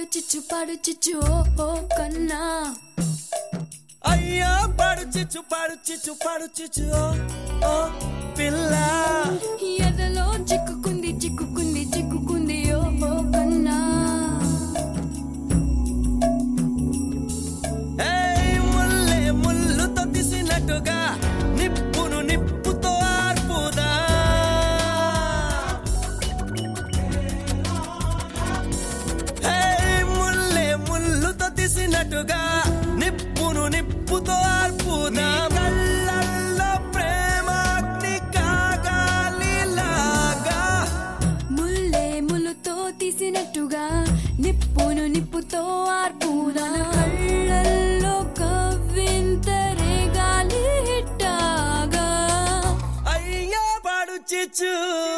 పాడు చిచ్చు పాడు చిచ్చు ఓ ఓ కన్నా అయ్యో పాడు చిచ్చు పాడు చిచ్చు పాడు చిచ్చు ఓ, ఓ పిల్ల ఎదలో చిక్కుకుంది చిక్కుకుంది చిక్కుకుంది ఓ ఓ కన్నా ఏయ్ ముల్లే ముల్లుతో తీసినట్టుగా నిప్పును నిప్పుతో ఆర్పుదా ఏయ్ ముల్లే ముల్లుతో తీసినట్టుగా నిప్పును నిప్పుతో ఆర్పుదా కళ్ళల్లో ప్రేమాగ్ని కాగాలిలాగా ముల్లే ములుతో తీసినట్టుగా నిప్పును నిప్పుతో ఆర్పుదన కళ్ళల్లో కవ్వింతరే గాలి హిట్టాగా అయ్యో పాడు చిచ్చు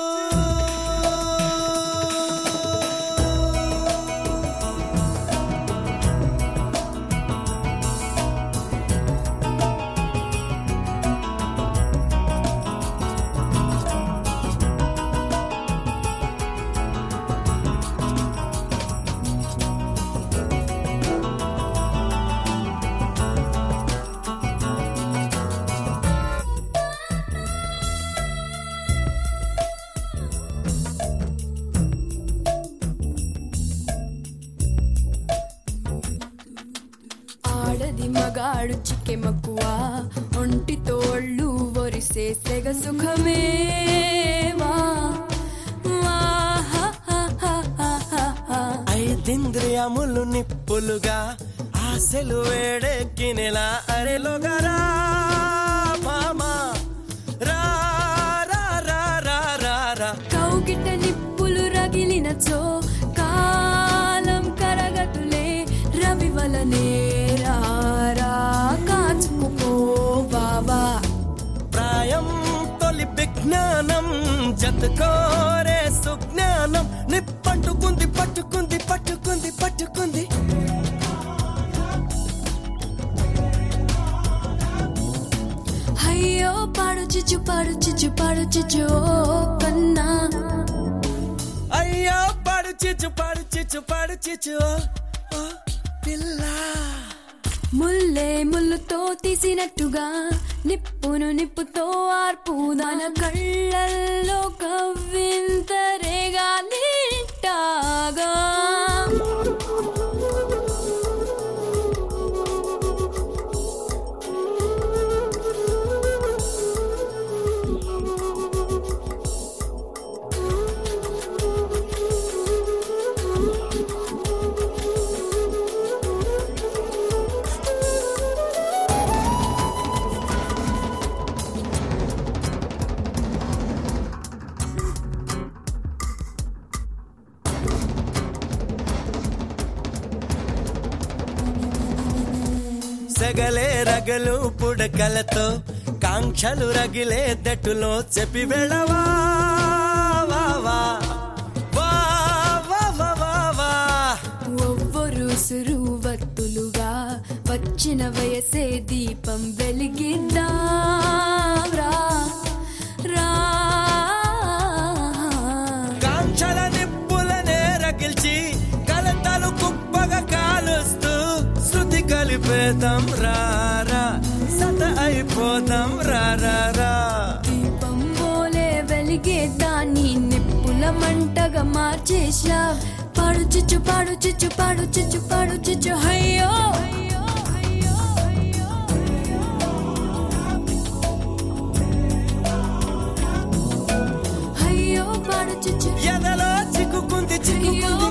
ఆడది మగాడు చిక్కె మక్కువ ఒంటి తోళ్ళు ఒరిసే సెగ సుఖమే వా వా హా హా హా హా హా హా. ఐదింద్రియములు నిప్పులుగా ఆశలు వేడెక్కినెలా అరెలుగరా మామా రా రా రా రా రా రా కౌగిట నిప్పులు రగిలినచో కాలం కరగతులే రవి వలనే రారా కాచుకుపో బాబా ప్రాయం తొలి విజ్ఞానం జతకోరే సుజ్ఞానం నిప్పంటుకుంది పట్టుకుంది పట్టుకుంది పట్టుకుంది అయ్యో పాడు చిచ్చు పాడు చిచ్చు పాడు చిచ్చు ఓ కన్నా అయ్యో పాడు చిచ్చు పాడు చిచ్చు పాడు చిచ్చు ఓ, ఓ పిల్ల ముల్లే ముల్లుతో తీసినట్టుగా నిప్పును నిప్పుతో ఆర్పు దాన కళ్ళల్లో కవ్వింతరేగా నిట్టాగా సెగలే రగలు పుడకలతో కాంక్షలు రగిలే దట్టులో చెప్పి వెళ్ళవా వా, వా. వా, వా, వా, వా, వా. ఒవ్వరు సురువత్తులుగా వచ్చిన వయసే దీపం వెలిగిద్దాం రా రా కాంక్షల నిప్పులనే రగిల్చి కలతలు కుప్పగా కాలుస్తూ శృతి కలిపేదాం రారా సత అయిపోదాం రారా రా దీపం పోలే వెలిగే దాన్ని నిప్పుల మంటగా మార్చేసా పాడు చిచ్చు పాడు చిచ్చు పాడు చిచ్చు పాడు చిచ్చు అయ్యో అయ్యో పాడు చిచ్చు ఎదలో చిక్కుకుంది చిక్కుకుంది